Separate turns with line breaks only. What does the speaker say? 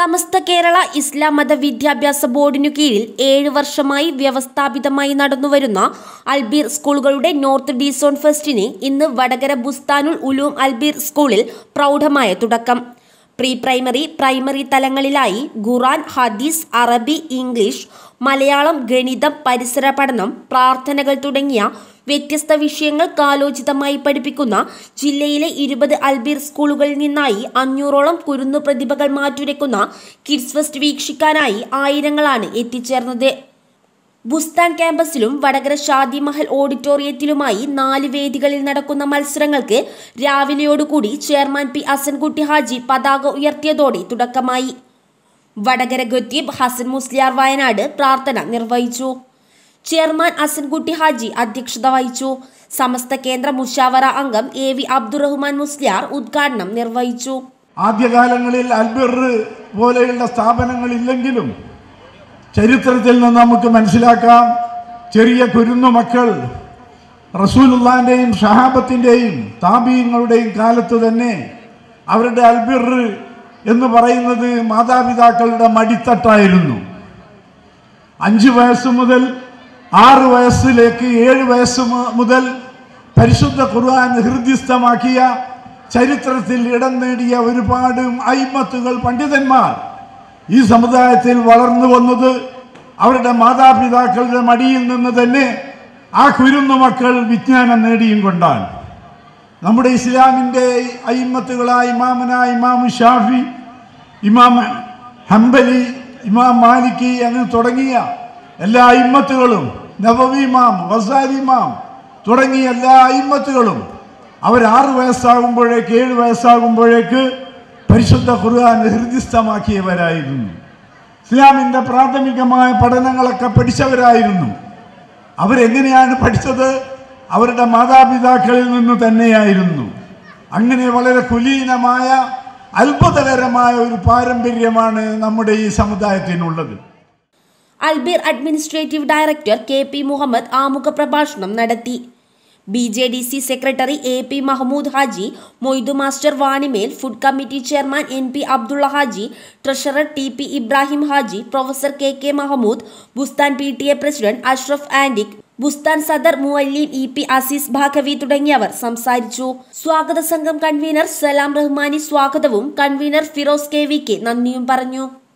സമസ്ത കേരള ഇസ്ലാം മത വിദ്യാഭ്യാസ ബോർഡിനു കീഴിൽ ഏഴു വർഷമായി വ്യവസ്ഥാപിതമായി നടന്നുവരുന്ന അൽബീർ സ്കൂളുകളുടെ നോർത്ത് ഡിസോൺ ഫെസ്റ്റിന് ഇന്ന് വടകര ബുസ്താനുൽ ഉലൂം അൽബീർ സ്കൂളിൽ പ്രൗഢമായ തുടക്കം പ്രീ പ്രൈമറി പ്രൈമറി തലങ്ങളിലായി ഖുറാൻ ഹദീസ് അറബി ഇംഗ്ലീഷ് മലയാളം ഗണിതം പരിസര പഠനം പ്രാർത്ഥനകൾ തുടങ്ങിയ വ്യത്യസ്ത വിഷയങ്ങൾ കാലോചിതമായി പഠിപ്പിക്കുന്ന ജില്ലയിലെ ഇരുപത് അൽബീർ സ്കൂളുകളിൽ നിന്നായി അഞ്ഞൂറോളം കുരുന്നു പ്രതിഭകൾ മാറ്റുരയ്ക്കുന്ന കിഡ്സ് ഫെസ്റ്റ് വീക്ഷിക്കാനായി ആയിരങ്ങളാണ് എത്തിച്ചേർന്നത് ബുസ്താൻ ക്യാമ്പസിലും വടകര ഷാദി മഹൽ ഓഡിറ്റോറിയത്തിലുമായി നാല് വേദികളിൽ നടക്കുന്ന മത്സരങ്ങൾക്ക് രാവിലെയോടുകൂടി ചെയർമാൻ പി അസൻകുട്ടി ഹാജി പതാക ഉയർത്തിയതോടെ തുടക്കമായി വടകര ഖത്തീബ് ഹസൻ മുസ്ലിയാർ വയനാട് പ്രാർത്ഥന നിർവഹിച്ചു ചെയർമാൻ അസൻകുട്ടി ഹാജി അധ്യക്ഷത വഹിച്ചു സമസ്ത കേന്ദ്ര മുഷാവറ അംഗം എ വി അബ്ദുറഹ്മാൻ മുസ്ലിയാർ ഉദ്ഘാടനം നിർവഹിച്ചു
ആദ്യകാലങ്ങളിൽ അൽബിർ പോലെയുള്ള സ്ഥാപനങ്ങളില്ലെങ്കിലും ചരിത്രത്തിൽ നിന്ന് നമുക്ക് മനസ്സിലാക്കാം ചെറിയ കുരുന്നു മക്കൾ റസൂലുള്ളാന്റെയും ഷഹാബത്തിൻ്റെയും താപീയങ്ങളുടെയും കാലത്ത് തന്നെ അവരുടെ അൽബിർ എന്ന് പറയുന്നത് മാതാപിതാക്കളുടെ മടിത്തട്ടായിരുന്നു അഞ്ച് വയസ്സ് മുതൽ ആറ് വയസ്സിലേക്ക് ഏഴ് വയസ്സ് മു- മുതൽ പരിശുദ്ധ ഖുർആൻ ഹൃദ്യസ്ഥമാക്കിയ ചരിത്രത്തിൽ ഇടം നേടിയ ഒരുപാട് ഐമത്തുകൾ പണ്ഡിതന്മാർ ഈ സമുദായത്തിൽ വളർന്നു വന്നത് അവരുടെ മാതാപിതാക്കളുടെ മടിയിൽ നിന്ന് തന്നെ ആ കുരുന്നു മക്കൾ വിജ്ഞാനം നേടിയും കൊണ്ടാണ് നമ്മുടെ ഇസ്ലാമിൻ്റെ അയിമത്തുകളായ ഇമാമന ഇമാം ഷാഫി ഇമാം ഹംബലി ഇമാം മാലിക്കി അങ്ങനെ തുടങ്ങിയ എല്ലാ അയിമത്തുകളും നവവി ഇമാം വസാരി ഇമാം തുടങ്ങിയ എല്ലാ അയിമത്തുകളും അവർ ആറ് വയസ്സാകുമ്പോഴേക്ക് ഏഴ് വയസ്സാകുമ്പോഴേക്ക് പരിശുദ്ധ ഖുർആൻ ഹൃദിസ്ഥമാക്കിയവരായിരുന്നു ഇസ്ലാമിൻ്റെ പ്രാഥമികമായ പഠനങ്ങളൊക്കെ പഠിച്ചവരായിരുന്നു അവരെങ്ങനെയാണ് പഠിച്ചത് അവരുടെ മാതാപിതാക്കളിൽ നിന്ന് തന്നെയായിരുന്നു അങ്ങനെ വളരെ കുലീനമായ അത്ഭുതകരമായ ഒരു പാരമ്പര്യമാണ് നമ്മുടെ ഈ സമുദായത്തിനുള്ളത്
Albir administrative director K P Muhammad ആമുഖ പ്രഭാഷണം നടത്തി B J D C secretary A P Mahmood Haji Moidu master Vanimel food committee chairman N P Abdulla Haji treasurer T P Ibrahim Haji professor K K Mahmood Bustan P T A president Ashraf ആൻഡിക് ബുസ്താൻ സദർ മുവല്ലീം ഇ പി അസീസ് ഭാഗവി തുടങ്ങിയവർ സംസാരിച്ചു സ്വാഗത സംഘം കൺവീനർ സലാം റഹ്മാനി സ്വാഗതവും convener Firoz K V K നന്ദിയും പറഞ്ഞു